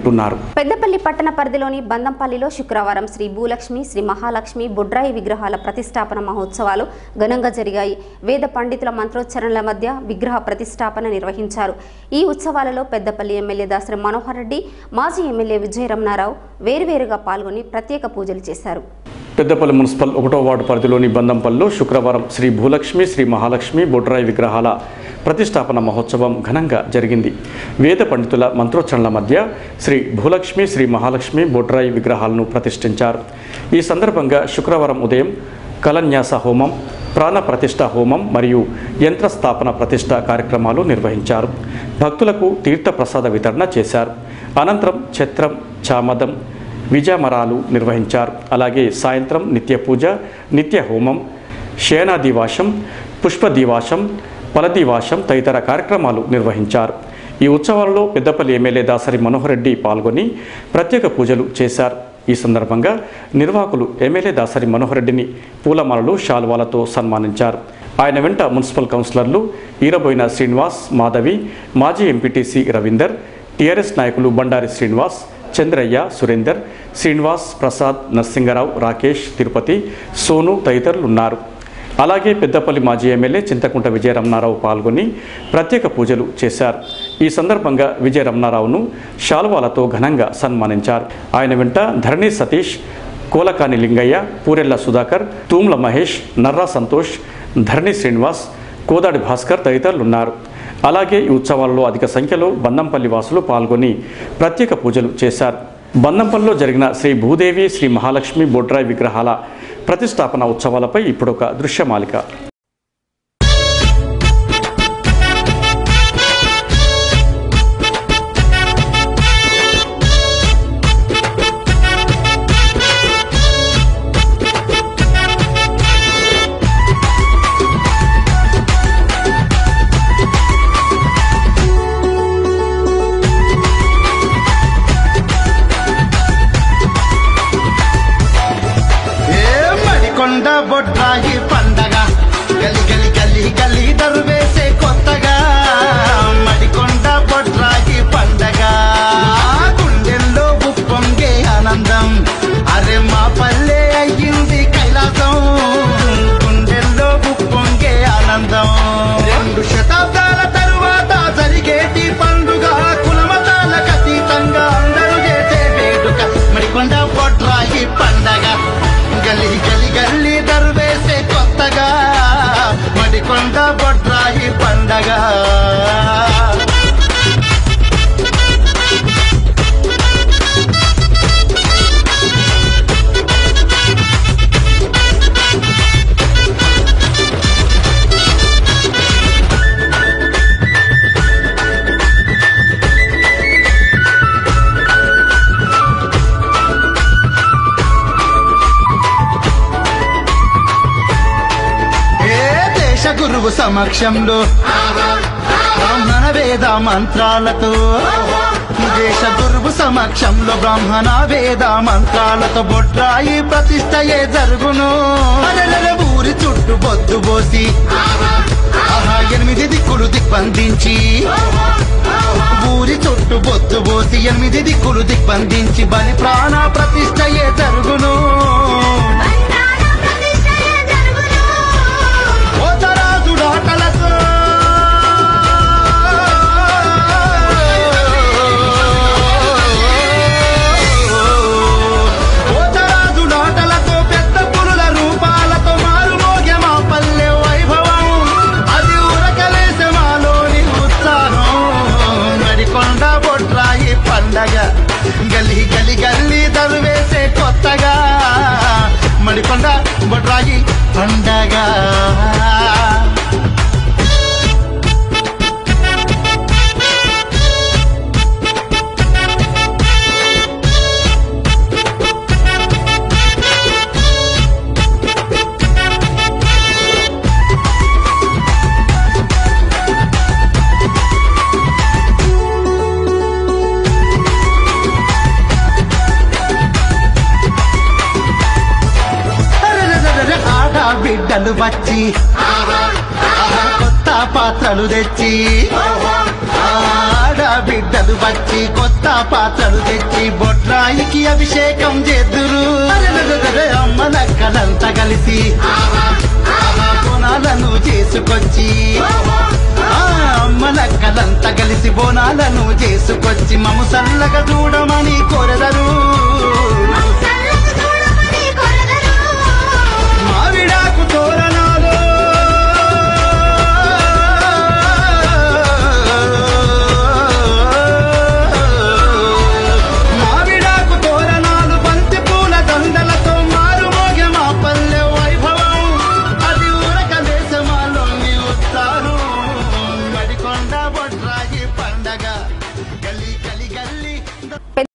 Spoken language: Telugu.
వింటున్నారు పెద్దపల్లి పట్టణ పరిధిలోని బందంపల్లిలో శుక్రవారం శ్రీ భూలక్ష్మి శ్రీ మహాలక్ష్మి బుడ్రాయి విగ్రహాల ప్రతిష్టాపన మహోత్సవాలు ఘనంగా జరిగాయి వేద పండితుల మంత్రోచ్చరణల మధ్య విగ్రహ ప్రతిష్టాపన నిర్వహించారు ఈ ఉత్సవాలలో పెద్దపల్లి ఎమ్మెల్యే దాసరి మనోహర్ రెడ్డి మాజీ ఎమ్మెల్యే విజయ రమణారావు వేరువేరుగా పాల్గొని ప్రత్యేక పూజలు చేశారు పెద్దపల్లి మున్సిపల్ ఒకటో వార్డు పరిధిలోని బందంపల్లిలో శుక్రవారం శ్రీ భూలక్ష్మి శ్రీ మహాలక్ష్మి బొడ్రాయి విగ్రహాల ప్రతిష్టాపన మహోత్సవం ఘనంగా జరిగింది వేద పండితుల మంత్రోచ్చరణల మధ్య శ్రీ భూలక్ష్మి శ్రీ మహాలక్ష్మి బొడ్రాయి విగ్రహాలను ప్రతిష్ఠించారు ఈ సందర్భంగా శుక్రవారం ఉదయం కలన్యాస హోమం ప్రాణ ప్రతిష్ఠ హోమం మరియు యంత్ర స్థాపన ప్రతిష్ఠ కార్యక్రమాలు నిర్వహించారు భక్తులకు తీర్థ ప్రసాద వితరణ చేశారు అనంతరం ఛత్రం చామదం విజయమరాలు నిర్వహించారు అలాగే సాయంత్రం నిత్య పూజ నిత్య హోమం శయనాదివాసం పుష్పదివాసం ఫలదివాసం తదితర కార్యక్రమాలు నిర్వహించారు ఈ ఉత్సవాలలో పెద్దపల్లి ఎమ్మెల్యే దాసరి మనోహర్ రెడ్డి పాల్గొని ప్రత్యేక పూజలు చేశారు ఈ సందర్భంగా నిర్వాహకులు ఎమ్మెల్యే దాసరి మనోహర్ రెడ్డిని పూలమాలలు శాల్వాలతో సన్మానించారు ఆయన వెంట మున్సిపల్ కౌన్సిలర్లు ఈరబోయిన శ్రీనివాస్ మాధవి మాజీ ఎంపీటీసీ రవీందర్ టీఆర్ఎస్ నాయకులు బండారి శ్రీనివాస్ చంద్రయ్య సురేందర్ శ్రీనివాస్ ప్రసాద్ నరసింగరావు రాకేష్ తిరుపతి సోను తదితరులు ఉన్నారు అలాగే పెద్దపల్లి మాజీ ఎమ్మెల్యే చింతకుంట విజయరమణారావు పాల్గొని ప్రత్యేక పూజలు చేశారు ఈ సందర్భంగా విజయరమణారావును శాల్వాలతో ఘనంగా సన్మానించారు ఆయన వెంట ధరణి సతీష్ కోలకాని లింగయ్య పూరెల్ల సుధాకర్ తూమ్ల మహేష్ నర్రా సంతోష్ ధరణి శ్రీనివాస్ కోదాడి భాస్కర్ తదితరులు ఉన్నారు అలాగే ఈ ఉత్సవాల్లో అధిక సంఖ్యలో బందంపల్లి వాసులు పాల్గొని ప్రత్యేక పూజలు చేశారు బందంపల్లిలో జరిగిన శ్రీ భూదేవి శ్రీ మహాలక్ష్మి బొడ్రాయి విగ్రహాల ప్రతిష్టాపన ఉత్సవాలపై ఇప్పుడొక దృశ్యమాలిక ఏ మడికొండ బొడ్రాయి పండగ గలి గలి గలి గలి దరువేసే కొత్తగా మడికొండ బొడ్రాయి పండగ గుండెల్లో ఉప్పొంగే ఆనందం అరే మా పల్లె అయ్యింది కైలాసం గుండెల్లో ఉప్పొంగే ఆనందం రెండు శతాబ్దాల తరువాత జరిగేటి పండుగ కులమతాలకు అతీతంగా అందరూ చేసే వేడుక మడికొండ బొడ్రాయి పండగ గలి గలి గల్లి దర్వేసే కొత్తగా మడికొండ బొడ్రాయి పండగ ఏ దేశ గురువు సమక్షంలో బ్రాహ్మణ వేద మంత్రాలతో దేశ గురువు సమక్షంలో బ్రాహ్మణ వేద మంత్రాలతో బొడ్రాయి ప్రతిష్టయే జరుగును అరెరెర ఊరి చుట్టూ బొద్దు పోసి ఆహా ఎనిమిది దిక్కులు దిగ్బంధించి ఊరి చుట్టూ బొద్దు పోసి ఎనిమిది దిక్కులు దిగ్బంధించి బలి ప్రాణ ప్రతిష్టయే జరుగును ఓతరాజుడాటలతో ఓతరాజుడాటలతో పెద్ద పులుల రూపాలతో మారుమోగే మా పల్లె వైభవం అది ఉరకలేసే మాలోని ఉత్సాహం నడికొండ బొట్రాయి పండగ గలి గలి గల్లి దరువేసే కొత్తగా మడికొండ బొట్రాయి పండగ అరెరెరెరె ఆడ బిడ్డలు వచ్చి ఆహా, కొత్త పాత్రలు తెచ్చి ఆడ బిడ్డ బిడ్డలు వచ్చి కొత్త పాత్రలు తెచ్చి బొట్రాయికి అభిషేకం చేద్దురు అరెరెరెరె, అమ్మ లక్కలంతా కలిసి బోనాలను చేసుకొచ్చి ఆ, అమ్మ లక్కలంతా కలిసి బోనాలను చేసుకొచ్చి మము సల్లగా చూడమని కోరెదరు